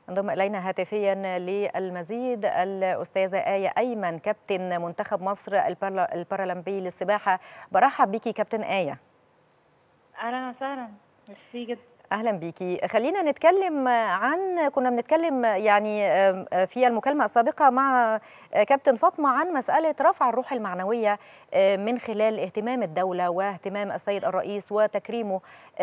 انضم الينا هاتفيا للمزيد الاستاذه ايه ايمن كابتن منتخب مصر البارالمبي للسباحه برحب بيكي كابتن ايه اهلا وسهلا ميرسي جدا اهلا بيكي خلينا نتكلم عن كنا بنتكلم يعني في المكالمه السابقه مع كابتن فاطمه عن مساله رفع الروح المعنويه من خلال اهتمام الدوله واهتمام السيد الرئيس وتكريمه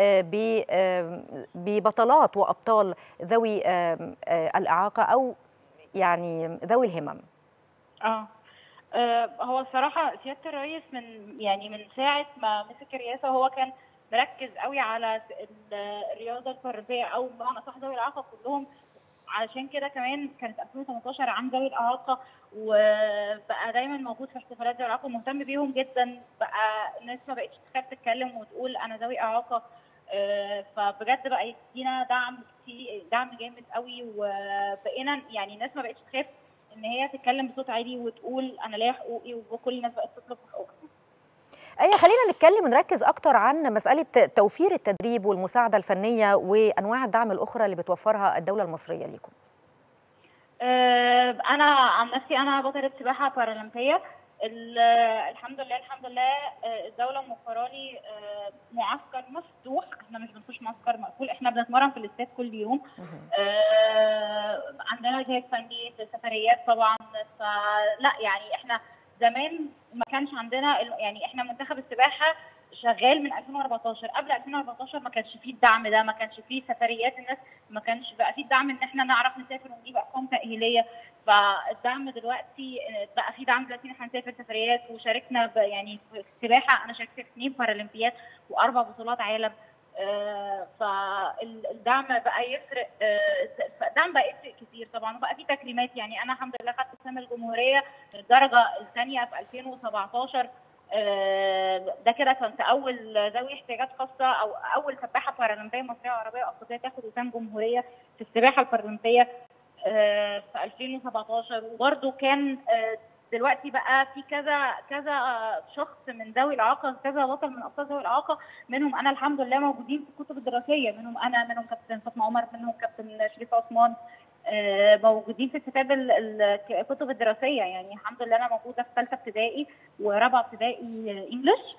ببطلات وابطال ذوي الاعاقه او يعني ذوي الهمم اه هو الصراحه سياده الرئيس من يعني من ساعه ما مسك الرئاسه هو كان مركز قوي على الرياضه الفرديه او بمعنى صح ذوي الاعاقه كلهم علشان كده كمان كانت 2018 عن ذوي الاعاقه وبقى دايما موجود في احتفالات ذوي الاعاقه ومهتم بيهم جدا بقى الناس ما بقتش تخاف تتكلم وتقول انا ذوي اعاقه فبجد بقى يدينا دعم دعم جامد قوي وبقينا يعني الناس ما بقتش تخاف ان هي تتكلم بصوت عالي وتقول انا ليا حقوقي وكل الناس بقت تطلب حقوقها ايه خلينا نتكلم نركز اكتر عن مساله توفير التدريب والمساعده الفنيه وانواع الدعم الاخرى اللي بتوفرها الدوله المصريه ليكم أه انا عن نفسي انا بطله سباحه بارالمبيه الحمد لله الحمد لله الدوله موفره لي معسكر مفتوح احنا مش بنخش معسكر مقفول احنا بنتمرن في الاستاد كل يوم أه عندنا جهاز فني سفريات طبعا فلا يعني احنا زمان ما كانش عندنا يعني احنا منتخب السباحه شغال من 2014 قبل 2014 ما كانش فيه الدعم ده ما كانش فيه سفريات الناس ما كانش بقى فيه الدعم ان احنا نعرف نسافر ونجيب ارقام تاهيليه فالدعم دلوقتي بقى فيه دعم دلوقتي ان احنا نسافر سفريات وشاركنا يعني في السباحه انا شاركت في اثنين بارالمبيات واربع بطولات عالم آه فالدعم بقى يفرق آه الدعم بقى يفرق كتير طبعا وبقى في تكريمات يعني انا الحمد لله خدت اسم الجمهوريه الدرجه الثانيه في 2017 آه ده كده كنت اول ذوي احتياجات خاصه او اول سباحه بارالمبيه مصريه وعربيه وافريقيه تاخد وسام جمهوريه في السباحه البارالمبيه في 2017 وبرده كان دلوقتي بقى في كذا كذا شخص من ذوي الاعاقه كذا بطل من ابطال ذوي الاعاقه منهم انا الحمد لله موجودين في الكتب الدراسيه منهم انا منهم كابتن فاطمه عمر منهم كابتن شريف عثمان موجودين في كتاب الكتب الدراسيه يعني الحمد لله انا موجوده في ثالثه ابتدائي ورابعه ابتدائي انجلش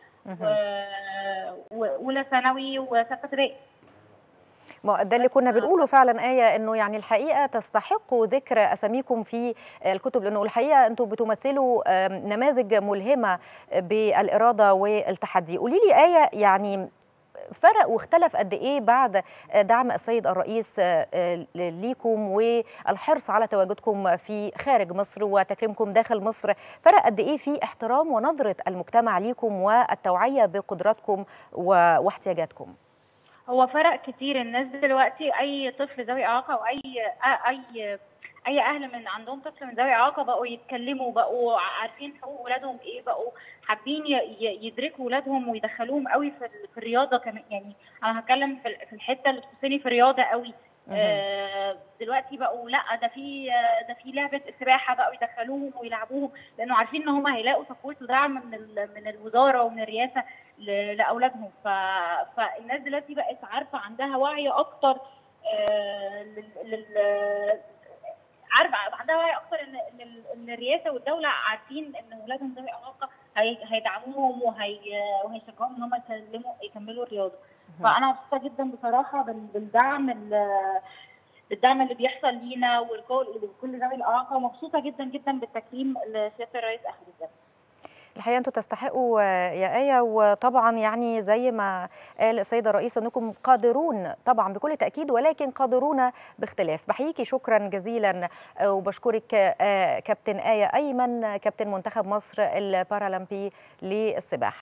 واولى ثانوي وسته ابتدائي ما ده اللي كنا بنقوله فعلا آية إنه يعني الحقيقة تستحقوا ذكر أساميكم في الكتب لأنه الحقيقة أنتم بتمثلوا نماذج ملهمة بالإرادة والتحدي قولي لي آية يعني فرق واختلف قد ايه بعد دعم السيد الرئيس ليكم والحرص على تواجدكم في خارج مصر وتكريمكم داخل مصر فرق قد ايه في احترام ونظره المجتمع ليكم والتوعيه بقدراتكم واحتياجاتكم هو فرق كتير الناس دلوقتي اي طفل ذوي اعاقه او اي اي اي اهل من عندهم طفل من ذوي اعاقه بقوا يتكلموا بقوا عارفين حقوق اولادهم ايه بقوا حابين يدركوا اولادهم ويدخلوهم قوي في, في الرياضه كمان يعني انا هتكلم في الحته اللي تخصني في الرياضه قوي آه دلوقتي بقوا لا ده في ده في لعبه سباحه بقوا يدخلوهم ويلعبوهم لانه عارفين ان هم هيلاقوا سبورت ودعم من من الوزاره ومن الرئاسه لاولادهم فالناس دلوقتي بقت عارفه عندها وعي اكتر آه لل عارفه عندها وعي اكتر ان ان الرئاسه والدوله عارفين ان اولادهم ذوي اعاقه هيدعموهم وهي وهيشجعوهم ان هم يكلموا يكملوا الرياضه فانا مبسوطه جدا بصراحه بالدعم بالدعم اللي بيحصل لينا ولكل ذوي الاعاقه ومبسوطه جدا جدا بالتكريم اللي سياده الرئيس اخده الحقيقه انتم تستحقوا يا ايه وطبعا يعني زي ما قال السيد الرئيس انكم قادرون طبعا بكل تاكيد ولكن قادرون باختلاف بحييكي شكرا جزيلا وبشكرك كابتن ايه ايمن كابتن منتخب مصر البارالمبي للسباحه